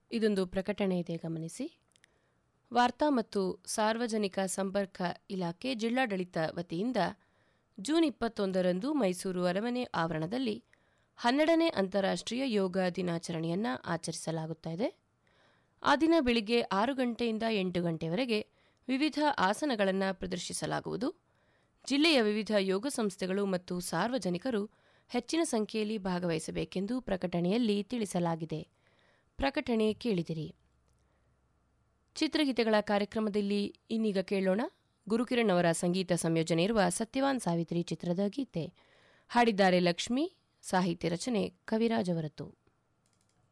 ಇದೊಂದು ಪ್ರಕಟಣೆ ಇದೆ ಗಮನಿಸಿ ವಾರ್ತಾ ಮತ್ತು ಸಾರ್ವಜನಿಕ ಸಂಪರ್ಕ ಇಲಾಖೆ ಜಿಲ್ಲಾಡಳಿತ ವತಿಯಿಂದ ಜೂನ್ ಇಪ್ಪತ್ತೊಂದರಂದು ಮೈಸೂರು ಅರಮನೆ ಆವರಣದಲ್ಲಿ ಹನ್ನೆರಡನೇ ಅಂತಾರಾಷ್ಟ್ರೀಯ ಯೋಗ ದಿನಾಚರಣೆಯನ್ನು ಆಚರಿಸಲಾಗುತ್ತದೆ ಆ ದಿನ ಬೆಳಿಗ್ಗೆ ಆರು ಗಂಟೆಯಿಂದ ಎಂಟು ಗಂಟೆವರೆಗೆ ವಿವಿಧ ಆಸನಗಳನ್ನು ಪ್ರದರ್ಶಿಸಲಾಗುವುದು ಜಿಲ್ಲೆಯ ವಿವಿಧ ಯೋಗ ಸಂಸ್ಥೆಗಳು ಮತ್ತು ಸಾರ್ವಜನಿಕರು ಹೆಚ್ಚಿನ ಸಂಖ್ಯೆಯಲ್ಲಿ ಭಾಗವಹಿಸಬೇಕೆಂದು ಪ್ರಕಟಣೆಯಲ್ಲಿ ತಿಳಿಸಲಾಗಿದೆ ಪ್ರಕಟಣೆ ಕೇಳಿದಿರಿ ಚಿತ್ರಗೀತೆಗಳ ಕಾರ್ಯಕ್ರಮದಲ್ಲಿ ಇನ್ನೀಗ ಕೇಳೋಣ ಗುರುಕಿರಣ್ ಅವರ ಸಂಗೀತ ಸಂಯೋಜನೆ ಇರುವ ಸತ್ಯವಾನ್ ಸಾವಿತ್ರಿ ಚಿತ್ರದ ಗೀತೆ ಹಾಡಿದ್ದಾರೆ ಲಕ್ಷ್ಮಿ ಸಾಹಿತ್ಯ ರಚನೆ ಕವಿರಾಜ್ ಅವರದ್ದು